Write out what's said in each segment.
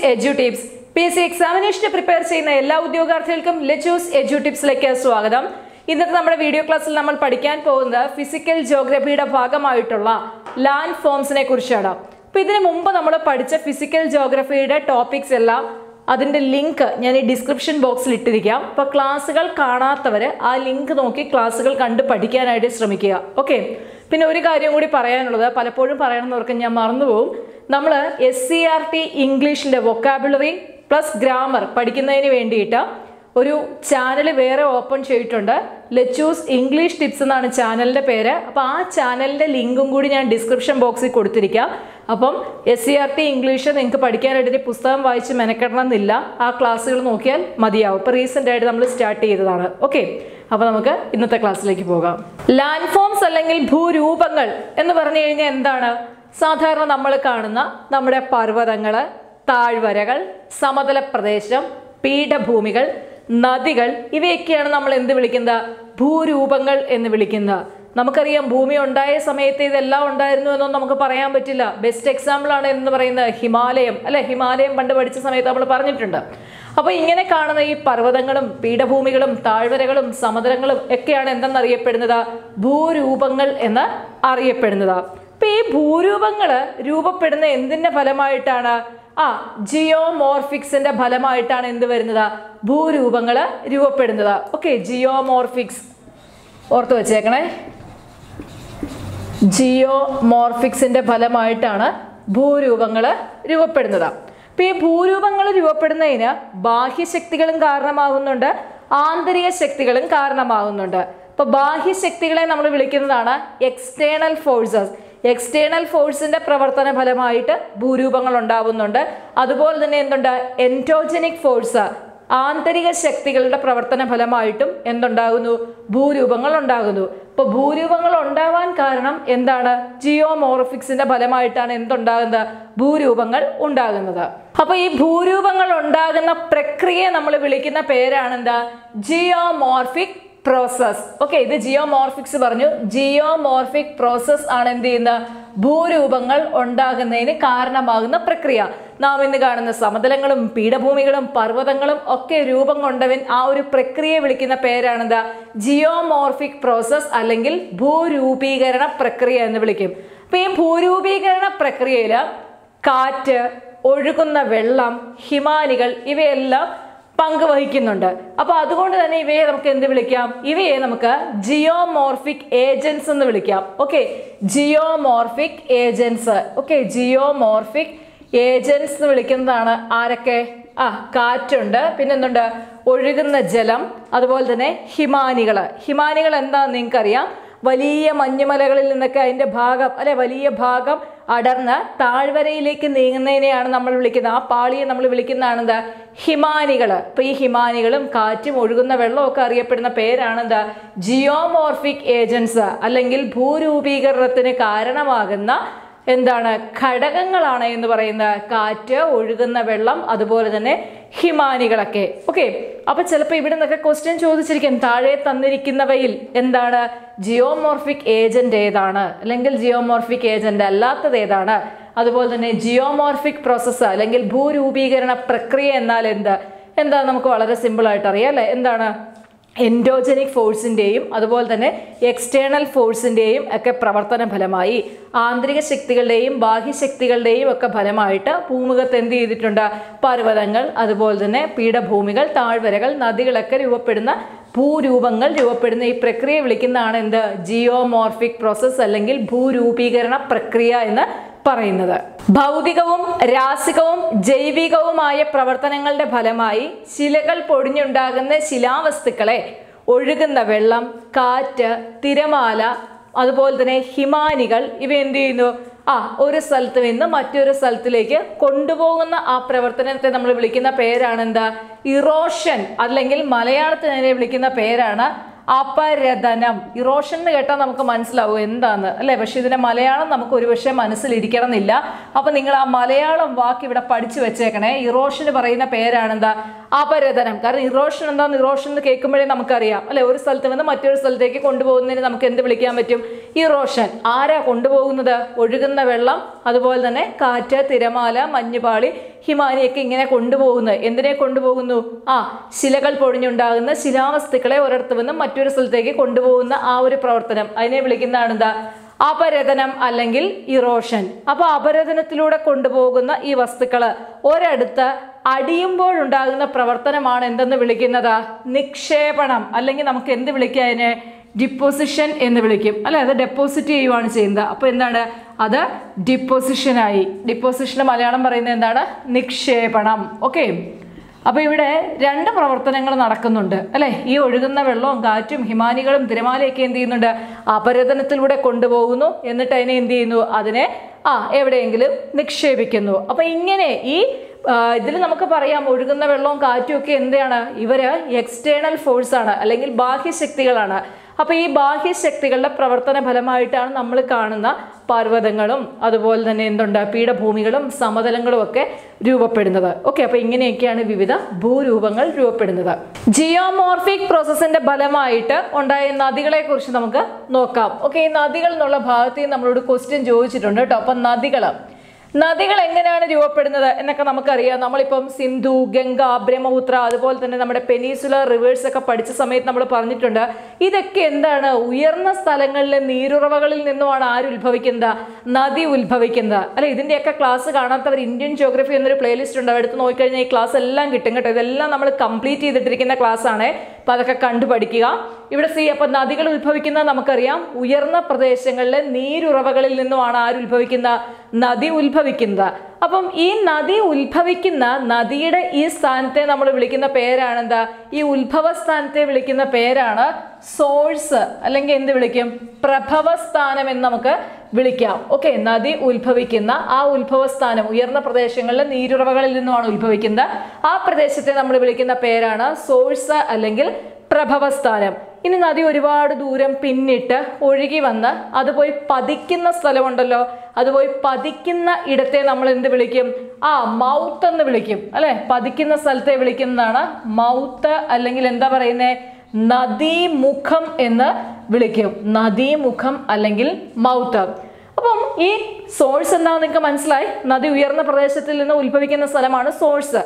എജു tips P S C എക്സാമിനേഷന് prepare ചെയ്യുന്ന എല്ലാ ഉദ്യോഗാർത്ഥികൾക്കും ലച്ചൂസ് എജു ടിപ്സിലേക്ക് സ്വാഗതം ഇന്നത്തെ നമ്മുടെ വീഡിയോ ക്ലാസ്സിൽ നമ്മൾ പഠിക്കാൻ പോകുന്നത് ഫിസിക്കൽ ജോഗ്രഫിയുടെ ഭാഗമായിട്ടുള്ള ലാൻഡ് ഫോംസിനെ കുറിച്ചാണ് അപ്പോൾ ഇതിനു മുമ്പ് നമ്മൾ പഠിച്ച ഫിസിക്കൽ ജോഗ്രഫിയുടെ ടോപ്പിക്സ് എല്ലാം അതിൻ്റെ ലിങ്ക് ഞാൻ ഈ ഡിസ്ക്രിപ്ഷൻ ബോക്സിൽ ഇട്ടിരിക്കാം അപ്പോൾ ക്ലാസ്സുകൾ കാണാത്തവർ ആ ലിങ്ക് നോക്കി ക്ലാസ്സുകൾ കണ്ട് പഠിക്കാനായിട്ട് ശ്രമിക്കുക ഓക്കെ പിന്നെ ഒരു കാര്യം കൂടി പറയാനുള്ളത് പലപ്പോഴും പറയണമെന്നവർക്ക് ഞാൻ മറന്നുപോകും നമ്മൾ എസ് സി ആർ ടി ഇംഗ്ലീഷിൻ്റെ വൊക്കാബുലറി പ്ലസ് ഗ്രാമർ പഠിക്കുന്നതിന് വേണ്ടിയിട്ട് ഒരു ചാനൽ വേറെ ഓപ്പൺ ചെയ്തിട്ടുണ്ട് ലച്ചൂസ് ഇംഗ്ലീഷ് ടിപ്സ് എന്നാണ് ചാനലിൻ്റെ പേര് അപ്പോൾ ആ ചാനലിൻ്റെ ലിങ്കും കൂടി ഞാൻ ഡിസ്ക്രിപ്ഷൻ ബോക്സിൽ കൊടുത്തിരിക്കാം അപ്പം S C R T English നിങ്ങൾക്ക് പഠിക്കാനായിട്ട് പുസ്തകം വായിച്ച് മെനക്കെടണം എന്നില്ല ആ ക്ലാസ്സുകൾ നോക്കിയാൽ മതിയാവും ഇപ്പോൾ റീസെൻ്റ് ആയിട്ട് നമ്മൾ സ്റ്റാർട്ട് ചെയ്തതാണ് ഓക്കെ അപ്പോൾ നമുക്ക് ഇന്നത്തെ ക്ലാസ്സിലേക്ക് പോകാം ലാൻഡ് ഫോംസ് അല്ലെങ്കിൽ ഭൂരൂപങ്ങൾ എന്ന് പറഞ്ഞു കഴിഞ്ഞാൽ എന്താണ് സാധാരണ നമ്മൾ കാണുന്ന നമ്മുടെ പർവ്വതങ്ങൾ താഴ്വരകൾ സമതല പ്രദേശം പീഠഭൂമികൾ നദികൾ ഇവയൊക്കെയാണ് നമ്മൾ എന്ത് വിളിക്കുന്നത് ഭൂരൂപങ്ങൾ എന്ന് വിളിക്കുന്നത് നമുക്കറിയാം ഭൂമി ഉണ്ടായ സമയത്ത് ഇതെല്ലാം ഉണ്ടായിരുന്നു എന്നൊന്നും നമുക്ക് പറയാൻ പറ്റില്ല ബെസ്റ്റ് എക്സാമ്പിൾ ആണ് എന്ന് പറയുന്നത് ഹിമാലയം അല്ലെ ഹിമാലയം പണ്ട് പഠിച്ച സമയത്ത് നമ്മൾ പറഞ്ഞിട്ടുണ്ട് അപ്പോൾ ഇങ്ങനെ കാണുന്ന ഈ പർവ്വതങ്ങളും പീഠഭൂമികളും താഴ്വരകളും സമതലങ്ങളും ഒക്കെയാണ് എന്തെന്നറിയപ്പെടുന്നത് ഭൂരൂപങ്ങൾ എന്ന് അറിയപ്പെടുന്നത് അപ്പൊ ഈ ഭൂരൂപങ്ങൾ രൂപപ്പെടുന്ന എന്തിന്റെ ഫലമായിട്ടാണ് ആ ജിയോമോർഫിക്സിന്റെ ഫലമായിട്ടാണ് എന്ത് വരുന്നത് ഭൂരൂപങ്ങൾ രൂപപ്പെടുന്നത് ഓക്കെ ജിയോമോർഫിക്സ് ഓർത്ത് വെച്ചേക്കണേ ജിയോമോർഫിക്സിന്റെ ഫലമായിട്ടാണ് ഭൂരൂപങ്ങൾ രൂപപ്പെടുന്നത് അപ്പൊ ഈ ഭൂരൂപങ്ങൾ രൂപപ്പെടുന്നതിന് ബാഹ്യശക്തികളും കാരണമാകുന്നുണ്ട് ആന്തരിക ശക്തികളും കാരണമാകുന്നുണ്ട് ഇപ്പൊ ബാഹ്യശക്തികളെ നമ്മൾ വിളിക്കുന്നതാണ് എക്സ്റ്റേണൽ ഫോഴ്സസ് എക്സ്റ്റേണൽ ഫോഴ്സിന്റെ പ്രവർത്തന ഫലമായിട്ട് ഭൂരൂപങ്ങൾ ഉണ്ടാവുന്നുണ്ട് അതുപോലെ തന്നെ എന്തുണ്ട് എൻറ്റോജനിക് ഫോഴ്സ് ആന്തരിക ശക്തികളുടെ പ്രവർത്തന ഫലമായിട്ടും എന്തുണ്ടാകുന്നു ഭൂരൂപങ്ങൾ ഉണ്ടാകുന്നു ഇപ്പൊ ഭൂരൂപങ്ങൾ ഉണ്ടാവാൻ കാരണം എന്താണ് ജിയോമോർഫിക്സിന്റെ ഫലമായിട്ടാണ് എന്തുണ്ടാകുന്നത് ഭൂരൂപങ്ങൾ ഉണ്ടാകുന്നത് അപ്പൊ ഈ ഭൂരൂപങ്ങൾ ഉണ്ടാകുന്ന പ്രക്രിയയെ നമ്മൾ വിളിക്കുന്ന പേരാണ് എന്താ ജിയോമോർഫിക് പ്രോസസ് ഓക്കെ ഇത് ജിയോമോർഫിക്സ് പറഞ്ഞു ജിയോമോർഫിക് പ്രോസസ് ആണ് എന്ത് ചെയ്യുന്നത് ഭൂരൂപങ്ങൾ ഉണ്ടാകുന്നതിന് കാരണമാകുന്ന പ്രക്രിയ നാം ഇന്ന് കാണുന്ന സമതലങ്ങളും പീഠഭൂമികളും പർവ്വതങ്ങളും ഒക്കെ രൂപം കൊണ്ടവൻ ആ ഒരു പ്രക്രിയയെ വിളിക്കുന്ന പേരാണെന്താ ജിയോമോർഫിക് പ്രോസസ് അല്ലെങ്കിൽ ഭൂരൂപീകരണ പ്രക്രിയ എന്ന് വിളിക്കും അപ്പൊ ഈ ഭൂരൂപീകരണ പ്രക്രിയയിൽ കാറ്റ് ഒഴുകുന്ന വെള്ളം ഹിമാനികൾ ഇവയെല്ലാം പങ്കുവഹിക്കുന്നുണ്ട് അപ്പൊ അതുകൊണ്ട് തന്നെ ഇവയെ നമുക്ക് എന്ത് വിളിക്കാം ഇവയെ നമുക്ക് ജിയോമോർഫിക് ഏജൻസ് എന്ന് വിളിക്കാം okay geomorphic agents okay geomorphic agents എന്ന് വിളിക്കുന്നതാണ് ആരൊക്കെ ആ കാറ്റുണ്ട് പിന്നെന്തുണ്ട് ഒഴുകുന്ന ജലം അതുപോലെ തന്നെ ഹിമാനികൾ ഹിമാനികൾ എന്താണെന്ന് നിങ്ങൾക്കറിയാം വലിയ മഞ്ഞുമലകളിൽ നിന്നൊക്കെ അതിൻ്റെ ഭാഗം അല്ലെ വലിയ ഭാഗം അടർന്ന് താഴ്വരയിലേക്ക് നീങ്ങുന്നതിനെയാണ് നമ്മൾ വിളിക്കുന്നത് ആ പാളിയെ നമ്മൾ വിളിക്കുന്നതാണ് എന്താ ഹിമാനികൾ അപ്പൊ ഈ ഹിമാനികളും കാറ്റും ഒഴുകുന്ന വെള്ളമൊക്കെ അറിയപ്പെടുന്ന പേരാണ് എന്താ ജിയോമോർഫിക് ഏജൻസ് അല്ലെങ്കിൽ ഭൂരൂപീകരണത്തിന് കാരണമാകുന്ന എന്താണ് ഘടകങ്ങളാണ് എന്ന് പറയുന്ന കാറ്റ് ഒഴുകുന്ന വെള്ളം അതുപോലെ തന്നെ ഹിമാനികളൊക്കെ ഓക്കെ അപ്പൊ ചിലപ്പോൾ ഇവിടെ നിന്നൊക്കെ ക്വസ്റ്റ്യൻ ചോദിച്ചിരിക്കും താഴെ തന്നിരിക്കുന്നവയിൽ എന്താണ് ജിയോമോർഫിക് ഏജന്റ് ഏതാണ് അല്ലെങ്കിൽ ജിയോമോർഫിക് ഏജന്റ് അല്ലാത്തത് ഏതാണ് അതുപോലെ തന്നെ ജിയോമോർഫിക് പ്രോസസ്സ് അല്ലെങ്കിൽ ഭൂരൂപീകരണ പ്രക്രിയ എന്നാൽ എന്ത് എന്താ നമുക്ക് വളരെ സിമ്പിൾ ആയിട്ട് അറിയാം അല്ലെ എന്താണ് എൻഡോജനിക് ഫോഴ്സിൻ്റെയും അതുപോലെ തന്നെ എക്സ്റ്റേണൽ ഫോഴ്സിൻ്റെയും ഒക്കെ പ്രവർത്തന ഫലമായി ആന്തരിക ശക്തികളുടെയും ബാഹ്യശക്തികളുടെയും ഒക്കെ ഫലമായിട്ട് ഭൂമുഖത്ത് എന്ത് ചെയ്തിട്ടുണ്ട് പർവ്വതങ്ങൾ അതുപോലെ തന്നെ പീഠഭൂമികൾ താഴ്വരകൾ നദികളൊക്കെ രൂപപ്പെടുന്ന ഭൂരൂപങ്ങൾ രൂപപ്പെടുന്ന ഈ പ്രക്രിയ വിളിക്കുന്നതാണ് എന്ത് ജിയോമോർഫിക് പ്രോസസ്സ് അല്ലെങ്കിൽ ഭൂരൂപീകരണ പ്രക്രിയ എന്ന് പറയുന്നത് ഭൗതികവും രാസികവും ജൈവികവുമായ പ്രവർത്തനങ്ങളുടെ ഫലമായി ശിലകൾ പൊടിഞ്ഞുണ്ടാകുന്ന ശിലാവസ്തുക്കളെ ഒഴുകുന്ന വെള്ളം കാറ്റ് തിരമാല അതുപോലെ തന്നെ ഹിമാനികൾ ഇവ എന്ത് ചെയ്യുന്നു ആ ഒരു സ്ഥലത്ത് നിന്ന് മറ്റൊരു സ്ഥലത്തിലേക്ക് കൊണ്ടുപോകുന്ന ആ പ്രവർത്തനത്തെ നമ്മൾ വിളിക്കുന്ന പേരാണ് എന്താ ഇറോഷൻ അല്ലെങ്കിൽ മലയാളത്തിൽ അതിനെ വിളിക്കുന്ന പേരാണ് അപരതനം ഇറോഷൻ എന്ന് കേട്ടാൽ നമുക്ക് മനസ്സിലാവും എന്താന്ന് അല്ലേ പക്ഷെ ഇതിന്റെ മലയാളം നമുക്ക് ഒരുപക്ഷെ മനസ്സിലിരിക്കണം എന്നില്ല അപ്പൊ നിങ്ങൾ ആ മലയാളം വാക്ക് ഇവിടെ പഠിച്ചു വെച്ചേക്കണേ ഇറോഷന് പറയുന്ന പേരാണ് എന്താ അപരതനം കാരണം ഇറോഷൻ എന്താന്ന് ഇറോഷൻ എന്ന് കേൾക്കുമ്പോഴേ നമുക്കറിയാം അല്ലെ ഒരു സ്ഥലത്ത് നിന്ന് മറ്റൊരു സ്ഥലത്തേക്ക് കൊണ്ടുപോകുന്നതിന് നമുക്ക് എന്ത് വിളിക്കാൻ പറ്റും ഇറോഷൻ ആരാ കൊണ്ടുപോകുന്നത് ഒഴുകുന്ന വെള്ളം അതുപോലെ തന്നെ കാറ്റ് തിരമാല മഞ്ഞുപാളി ഹിമാനിയൊക്കെ ഇങ്ങനെ കൊണ്ടുപോകുന്നത് എന്തിനെ കൊണ്ടുപോകുന്നു ആ ശിലകൾ പൊഴിഞ്ഞുണ്ടാകുന്ന ശിലാവസ്തുക്കളെ ഒരിടത്ത് നിന്നും മറ്റൊരു സ്ഥലത്തേക്ക് കൊണ്ടുപോകുന്ന ആ ഒരു പ്രവർത്തനം അതിനെ വിളിക്കുന്നതാണ് എന്താ അപരതനം അല്ലെങ്കിൽ ഇറോഷൻ അപ്പൊ അപരതനത്തിലൂടെ കൊണ്ടുപോകുന്ന ഈ വസ്തുക്കള് ഒരിടത്ത് അടിയുമ്പോഴുണ്ടാകുന്ന പ്രവർത്തനമാണ് എന്തെന്ന് വിളിക്കുന്നത് നിക്ഷേപണം അല്ലെങ്കിൽ നമുക്ക് എന്ത് വിളിക്കുക അതിനെ ഡിപ്പോസിഷൻ എന്ന് വിളിക്കും അല്ലെ അത് ഡെപ്പോസിറ്റ് ചെയ്യുവാണ് ചെയ്യുന്നത് അപ്പോൾ എന്താണ് അത് ഡിപ്പോസിഷനായി ഡിപ്പോസിഷന് മലയാളം പറയുന്നത് എന്താണ് നിക്ഷേപണം ഓക്കെ അപ്പോൾ ഇവിടെ രണ്ട് പ്രവർത്തനങ്ങൾ നടക്കുന്നുണ്ട് അല്ലെ ഈ ഒഴുകുന്ന വെള്ളവും കാറ്റും ഹിമാനികളും തിരമാലയൊക്കെ എന്ത് ചെയ്യുന്നുണ്ട് അപരതനത്തിലൂടെ കൊണ്ടുപോകുന്നു എന്നിട്ട് അതിനെ എന്ത് ചെയ്യുന്നു അതിനെ ആ എവിടെയെങ്കിലും നിക്ഷേപിക്കുന്നു അപ്പൊ ഇങ്ങനെ ഈ ഇതിൽ നമുക്ക് പറയാം ഒഴുകുന്ന വെള്ളവും കാറ്റും ഒക്കെ എന്താണ് ഇവര് എക്സ്റ്റേണൽ ഫോഴ്സ് ആണ് അല്ലെങ്കിൽ ബാഹ്യശക്തികളാണ് അപ്പൊ ഈ ബാഹ്യശക്തികളുടെ പ്രവർത്തന ഫലമായിട്ടാണ് നമ്മൾ കാണുന്ന പർവ്വതങ്ങളും അതുപോലെ തന്നെ എന്തുണ്ട് പീഠഭൂമികളും സമതലങ്ങളും ഒക്കെ രൂപപ്പെടുന്നത് ഓക്കെ അപ്പൊ ഇങ്ങനെയൊക്കെയാണ് വിവിധ ഭൂരൂപങ്ങൾ രൂപപ്പെടുന്നത് ജിയോമോർഫിക് പ്രോസസ്സിന്റെ ഫലമായിട്ട് ഉണ്ടായ നദികളെ കുറിച്ച് നമുക്ക് നോക്കാം ഓക്കെ ഈ നദികൾ എന്നുള്ള ഭാഗത്ത് നിന്ന് നമ്മളോട് ക്വസ്റ്റ്യൻ ചോദിച്ചിട്ടുണ്ട് കേട്ടോ അപ്പൊ നദികൾ നദികൾ എങ്ങനെയാണ് രൂപപ്പെടുന്നത് എന്നൊക്കെ നമുക്കറിയാം നമ്മളിപ്പം സിന്ധു ഗംഗ ബ്രഹ്മപുത്ര അതുപോലെ തന്നെ നമ്മുടെ പെനീസുലർ റിവേഴ്സ് ഒക്കെ പഠിച്ച സമയത്ത് നമ്മൾ പറഞ്ഞിട്ടുണ്ട് ഇതൊക്കെ എന്താണ് ഉയർന്ന സ്ഥലങ്ങളിലെ നീരുറവകളിൽ നിന്നുമാണ് ആര് ഉത്ഭവിക്കുന്നത് നദി ഉത്ഭവിക്കുന്നത് അല്ലെ ഇതിന്റെയൊക്കെ ക്ലാസ് കാണാത്തവർ ഇന്ത്യൻ ജോഗ്രഫി എന്നൊരു പ്ലേലിസ്റ്റ് ഉണ്ട് എടുത്ത് നോക്കിക്കഴിഞ്ഞാൽ ഈ ക്ലാസ് എല്ലാം കിട്ടും കേട്ടോ ഇതെല്ലാം നമ്മൾ കംപ്ലീറ്റ് ചെയ്തിട്ടിരിക്കുന്ന ക്ലാസ് ആണ് അപ്പൊ അതൊക്കെ കണ്ടു പഠിക്കുക ഇവിടെ സി അപ്പൊ നദികൾ ഉത്ഭവിക്കുന്നത് നമുക്കറിയാം ഉയർന്ന പ്രദേശങ്ങളിലെ നീരുറവകളിൽ നിന്നുമാണ് ആര് ഉത്ഭവിക്കുന്ന നദി ഉത്ഭവിക്കുന്നത് അപ്പം ഈ നദി ഉത്ഭവിക്കുന്ന നദിയുടെ ഈ സ്ഥാനത്തെ നമ്മൾ വിളിക്കുന്ന പേരാണ് എന്താ ഈ ഉത്ഭവ സ്ഥാനത്തെ വിളിക്കുന്ന പേരാണ് സോഴ്സ് അല്ലെങ്കിൽ എന്ത് വിളിക്കും പ്രഭവസ്ഥാനം എന്ന് നമുക്ക് വിളിക്കാം ഓക്കെ നദി ഉത്ഭവിക്കുന്ന ആ ഉത്ഭവസ്ഥാനം ഉയർന്ന പ്രദേശങ്ങളിലെ നീരുറവകളിൽ നിന്നുമാണ് ഉത്ഭവിക്കുന്നത് ആ പ്രദേശത്തെ നമ്മൾ വിളിക്കുന്ന പേരാണ് സോഴ്സ് അല്ലെങ്കിൽ പ്രഭവസ്ഥാനം ഇനി നദി ഒരുപാട് ദൂരം പിന്നിട്ട് ഒഴുകി വന്ന് അത് പോയി പതിക്കുന്ന സ്ഥലമുണ്ടല്ലോ അത് പോയി പതിക്കുന്ന ഇടത്തെ നമ്മൾ എന്ത് വിളിക്കും ആ മൗത്ത് എന്ന് വിളിക്കും അല്ലെ പതിക്കുന്ന സ്ഥലത്തെ വിളിക്കുന്നതാണ് മൗത്ത് അല്ലെങ്കിൽ എന്താ പറയുന്നേ നദീമുഖം എന്ന് വിളിക്കും നദീമുഖം അല്ലെങ്കിൽ മൗത്ത് അപ്പം ഈ സോഴ്സ് എന്താണെന്ന് നിങ്ങൾക്ക് മനസ്സിലായി നദി ഉയർന്ന പ്രദേശത്തിൽ നിന്ന് ഉത്ഭവിക്കുന്ന സ്ഥലമാണ് സോഴ്സ്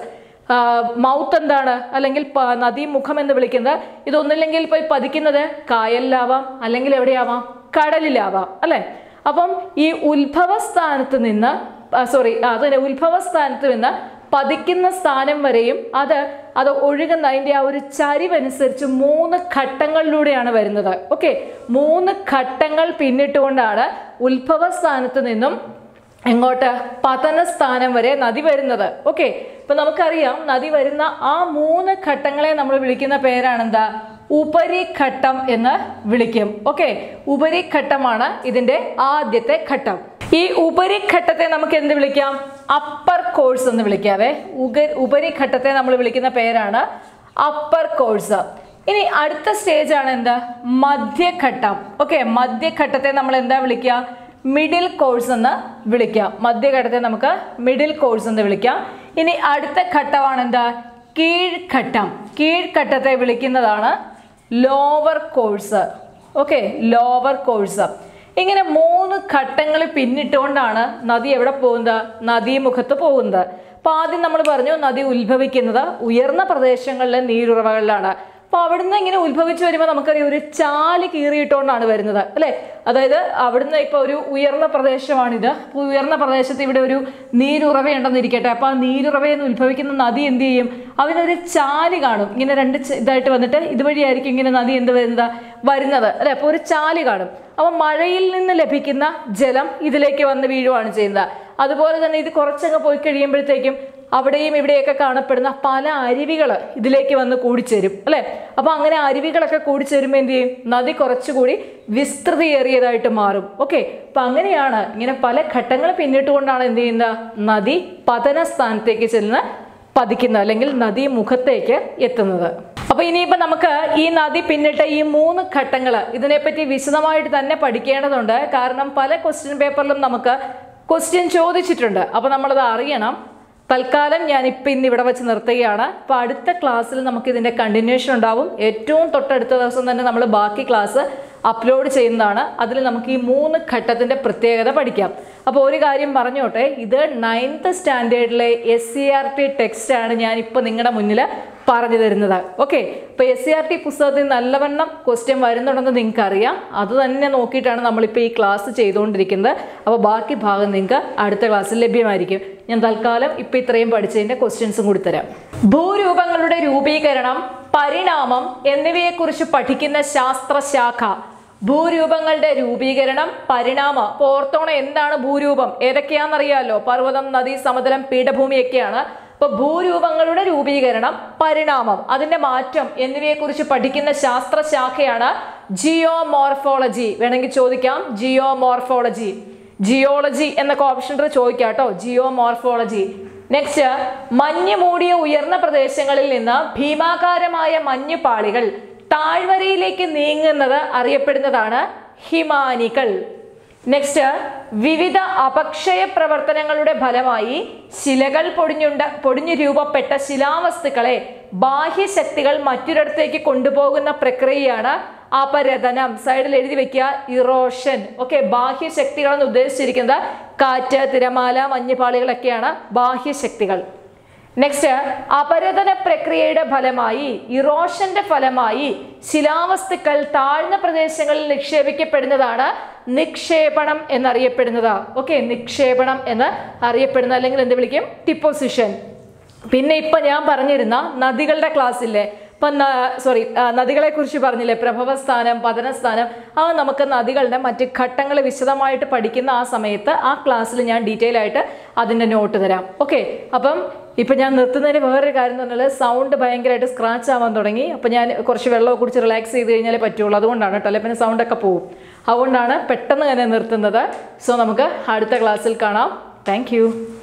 മൗത്ത് എന്താണ് അല്ലെങ്കിൽ പ- നദീമുഖം എന്ന് വിളിക്കുന്നത് ഇതൊന്നില്ലെങ്കിൽ പോയി പതിക്കുന്നത് കായലിലാവാം അല്ലെങ്കിൽ എവിടെയാവാം കടലിലാവാം അല്ലെ അപ്പം ഈ ഉത്ഭവസ്ഥാനത്ത് നിന്ന് സോറി അത് തന്നെ ഉത്ഭവസ്ഥാനത്ത് നിന്ന് പതിക്കുന്ന സ്ഥാനം വരെയും അത് അത് ഒഴുകുന്ന അതിൻ്റെ ആ ഒരു ചരിവനുസരിച്ച് മൂന്ന് ഘട്ടങ്ങളിലൂടെയാണ് വരുന്നത് ഓക്കെ മൂന്ന് ഘട്ടങ്ങൾ പിന്നിട്ടുകൊണ്ടാണ് ഉത്ഭവസ്ഥാനത്ത് നിന്നും എങ്ങോട്ട് പതനസ്ഥാനം വരെ നദി വരുന്നത് ഓക്കെ ഇപ്പൊ നമുക്കറിയാം നദി വരുന്ന ആ മൂന്ന് ഘട്ടങ്ങളെ നമ്മൾ വിളിക്കുന്ന പേരാണെന്താ ഉപരിഘട്ടം എന്ന് വിളിക്കും ഓക്കെ ഉപരിഘട്ടമാണ് ഇതിന്റെ ആദ്യത്തെ ഘട്ടം ഈ ഉപരിഘട്ടത്തെ നമുക്ക് എന്ത് വിളിക്കാം അപ്പർ കോഴ്സ് എന്ന് വിളിക്കാവേ ഉഗ ഉപരിഘട്ടത്തെ നമ്മൾ വിളിക്കുന്ന പേരാണ് അപ്പർ കോഴ്സ് ഇനി അടുത്ത സ്റ്റേജ് ആണ് എന്താ മധ്യഘട്ടം ഓക്കെ മധ്യഘട്ടത്തെ നമ്മൾ എന്താ വിളിക്കുക മിഡിൽ കോഴ്സ് എന്ന് വിളിക്കാം മധ്യഘട്ടത്തെ നമുക്ക് മിഡിൽ കോഴ്സ് എന്ന് വിളിക്കാം ഇനി അടുത്ത ഘട്ടമാണ് എന്താ കീഴ്ഘട്ടം കീഴ്ഘട്ടത്തെ വിളിക്കുന്നതാണ് lower course okay lower course ഇങ്ങനെ മൂന്ന് ഘട്ടങ്ങൾ പിന്നിട്ടുകൊണ്ടാണ് നദി എവിടെ പോകുന്നത് നദീമുഖത്ത് പോകുന്നത് അപ്പൊ ആദ്യം നമ്മൾ പറഞ്ഞു നദി ഉത്ഭവിക്കുന്നത് ഉയർന്ന പ്രദേശങ്ങളിലെ നീരുറവകളിലാണ് അപ്പൊ അവിടുന്ന് ഇങ്ങനെ ഉത്ഭവിച്ചു വരുമ്പോൾ നമുക്കറിയാം ഒരു ചാല് കീറിയിട്ടുകൊണ്ടാണ് വരുന്നത് അല്ലെ അതായത് അവിടുന്ന് ഇപ്പൊ ഒരു ഉയർന്ന പ്രദേശമാണിത് അപ്പൊ ഉയർന്ന പ്രദേശത്ത് ഇവിടെ ഒരു നീരുറവയുണ്ടെന്ന് ഇരിക്കട്ടെ അപ്പൊ ആ നീരുറവയിൽ നിന്ന് ഉത്ഭവിക്കുന്ന നദി എന്ത് ചെയ്യും അതിനൊരു ചാല് കാണും ഇങ്ങനെ രണ്ട് ച- ഇതായിട്ട് വന്നിട്ട് ഇതുവഴിയായിരിക്കും ഇങ്ങനെ നദി എന്ത് വരുന്നത് വരുന്നത് അല്ലെ അപ്പൊ ഒരു ചാല് കാണും അപ്പൊ മഴയിൽ നിന്ന് ലഭിക്കുന്ന ജലം ഇതിലേക്ക് വന്ന് വീഴുവാണ് ചെയ്യുന്നത് അതുപോലെ തന്നെ ഇത് കുറച്ചങ്ങ് പോയി കഴിയുമ്പോഴത്തേക്കും അവിടെയും ഇവിടെയൊക്കെ കാണപ്പെടുന്ന പല അരുവികൾ ഇതിലേക്ക് വന്ന് കൂടിച്ചേരും അല്ലെ അപ്പൊ അങ്ങനെ അരുവികളൊക്കെ കൂടിച്ചേരുമ്പോൾ എന്ത് ചെയ്യും നദി കുറച്ചുകൂടി വിസ്തൃതിയേറിയതായിട്ട് മാറും ഓക്കെ അപ്പൊ അങ്ങനെയാണ് ഇങ്ങനെ പല ഘട്ടങ്ങൾ പിന്നിട്ടുകൊണ്ടാണ് എന്ത് ചെയ്യുന്നത് നദി പതന സ്ഥാനത്തേക്ക് ചെല്ലുന്ന പതിക്കുന്നത് അല്ലെങ്കിൽ നദി മുഖത്തേക്ക് എത്തുന്നത് അപ്പൊ ഇനിയിപ്പോ നമുക്ക് ഈ നദി പിന്നിട്ട ഈ മൂന്ന് ഘട്ടങ്ങൾ ഇതിനെപ്പറ്റി വിശദമായിട്ട് തന്നെ പഠിക്കേണ്ടതുണ്ട് കാരണം പല ക്വസ്റ്റ്യൻ പേപ്പറിലും നമുക്ക് ക്വസ്റ്റ്യൻ ചോദിച്ചിട്ടുണ്ട് അപ്പൊ നമ്മളത് അറിയണം തൽക്കാലം ഞാൻ ഇപ്പം ഇന്ന് ഇവിടെ വെച്ച് നിർത്തുകയാണ് അപ്പോൾ അടുത്ത ക്ലാസ്സിൽ നമുക്ക് ഇതിൻ്റെ കണ്ടിന്യൂഷൻ ഉണ്ടാവും ഏറ്റവും തൊട്ടടുത്ത ദിവസം തന്നെ നമ്മൾ ബാക്കി ക്ലാസ് അപ്ലോഡ് ചെയ്യുന്നതാണ് അതിൽ നമുക്ക് ഈ മൂന്ന് ഘട്ടത്തിൻ്റെ പ്രത്യേകത പഠിക്കാം അപ്പോൾ ഒരു കാര്യം പറഞ്ഞോട്ടെ ഇത് നയൻത്ത് സ്റ്റാൻഡേർഡിലെ S C R T text ആണ് ഞാനിപ്പോൾ നിങ്ങളുടെ മുന്നിൽ പറഞ്ഞു തരുന്നത് ഓക്കെ അപ്പോൾ എസ് സി ആർ ടി പുസ്തകത്തിൽ നല്ലവണ്ണം ക്വസ്റ്റ്യൻ വരുന്നുണ്ടെന്ന് നിങ്ങൾക്ക് അറിയാം അത് തന്നെ നോക്കിയിട്ടാണ് നമ്മളിപ്പോൾ ഈ ക്ലാസ് ചെയ്തുകൊണ്ടിരിക്കുന്നത് അപ്പോൾ ബാക്കി ഭാഗം നിങ്ങൾക്ക് അടുത്ത ക്ലാസ്സിൽ ലഭ്യമായിരിക്കും ഞാൻ തൽക്കാലം ഇപ്പോൾ ഇത്രയും പഠിച്ചതിൻ്റെ ക്വസ്റ്റ്യൻസും കൂടി തരാം ഭൂരൂപങ്ങളുടെ രൂപീകരണം പരിണാമം എന്നിവയെക്കുറിച്ച് പഠിക്കുന്ന ശാസ്ത്രശാഖ ഭൂരൂപങ്ങളുടെ രൂപീകരണം പരിണാമം അപ്പോൾ ഓർത്തോണം എന്താണ് ഭൂരൂപം ഏതൊക്കെയാണെന്നറിയാമല്ലോ പർവ്വതം നദി സമതലം പീഠഭൂമിയൊക്കെയാണ് അപ്പൊ ഭൂരൂപങ്ങളുടെ രൂപീകരണം പരിണാമം അതിന്റെ മാറ്റം എന്നിവയെക്കുറിച്ച് പഠിക്കുന്ന ശാസ്ത്രശാഖയാണ് ജിയോമോർഫോളജി വേണമെങ്കിൽ ചോദിക്കാം ജിയോമോർഫോളജി ജിയോളജി എന്നൊക്കെ ഓപ്ഷനിൽ ചോദിക്കാം കേട്ടോ ജിയോമോർഫോളജി നെക്സ്റ്റ് മഞ്ഞ് മൂടിയ ഉയർന്ന പ്രദേശങ്ങളിൽ നിന്ന് ഭീമാകാരമായ മഞ്ഞുപാളികൾ താഴ്വരയിലേക്ക് നീങ്ങുന്നത് അറിയപ്പെടുന്നതാണ് ഹിമാനികൾ നെക്സ്റ്റ് വിവിധ അപക്ഷയ പ്രവർത്തനങ്ങളുടെ ഫലമായി ശിലകൾ പൊടിഞ്ഞുണ്ട പൊടിഞ്ഞു രൂപപ്പെട്ട ശിലാവസ്തുക്കളെ ബാഹ്യശക്തികൾ മറ്റൊരിടത്തേക്ക് കൊണ്ടുപോകുന്ന പ്രക്രിയയാണ് അപരതനം സൈഡിൽ എഴുതി വെക്കുക ഇറോഷൻ ഓക്കെ ബാഹ്യശക്തികളെന്ന് ഉദ്ദേശിച്ചിരിക്കുന്നത് കാറ്റ് തിരമാല മഞ്ഞുപാളികളൊക്കെയാണ് ബാഹ്യശക്തികൾ നെക്സ്റ്റ് അപരതന പ്രക്രിയയുടെ ഫലമായി ഇറോഷന്റെ ഫലമായി ശിലാവസ്തുക്കൾ താഴ്ന്ന പ്രദേശങ്ങളിൽ നിക്ഷേപിക്കപ്പെടുന്നതാണ് നിക്ഷേപണം എന്നറിയപ്പെടുന്നത് ഓക്കെ നിക്ഷേപണം എന്ന് അറിയപ്പെടുന്ന അല്ലെങ്കിൽ എന്ത് വിളിക്കും ഡിപ്പോസിഷൻ പിന്നെ ഇപ്പൊ ഞാൻ പറഞ്ഞിരുന്ന നദികളുടെ ക്ലാസ് ഇല്ലേ ഇപ്പൊ സോറി നദികളെ കുറിച്ച് പറഞ്ഞില്ലേ പ്രഭവസ്ഥാനം പതനസ്ഥാനം ആ നമുക്ക് നദികളുടെ മറ്റ് ഘട്ടങ്ങൾ വിശദമായിട്ട് പഠിക്കുന്ന ആ സമയത്ത് ആ ക്ലാസ്സിൽ ഞാൻ ഡീറ്റെയിൽ ആയിട്ട് അതിൻ്റെ നോട്ട് തരാം ഓക്കെ അപ്പം ഇപ്പം ഞാൻ നിർത്തുന്നതിന് വേറൊരു കാര്യം എന്ന് പറഞ്ഞാൽ സൗണ്ട് ഭയങ്കരമായിട്ട് സ്ക്രാച്ച് ആവാൻ തുടങ്ങി അപ്പം ഞാൻ കുറച്ച് വെള്ളമൊക്കെ കുടിച്ച് റിലാക്സ് ചെയ്ത് കഴിഞ്ഞാലേ പറ്റുള്ളൂ അതുകൊണ്ടാണ് കേട്ടോ അല്ലെ പിന്നെ സൗണ്ടൊക്കെ പോവും അതുകൊണ്ടാണ് പെട്ടെന്ന് തന്നെ നിർത്തുന്നത് സോ നമുക്ക് അടുത്ത ക്ലാസ്സിൽ കാണാം താങ്ക്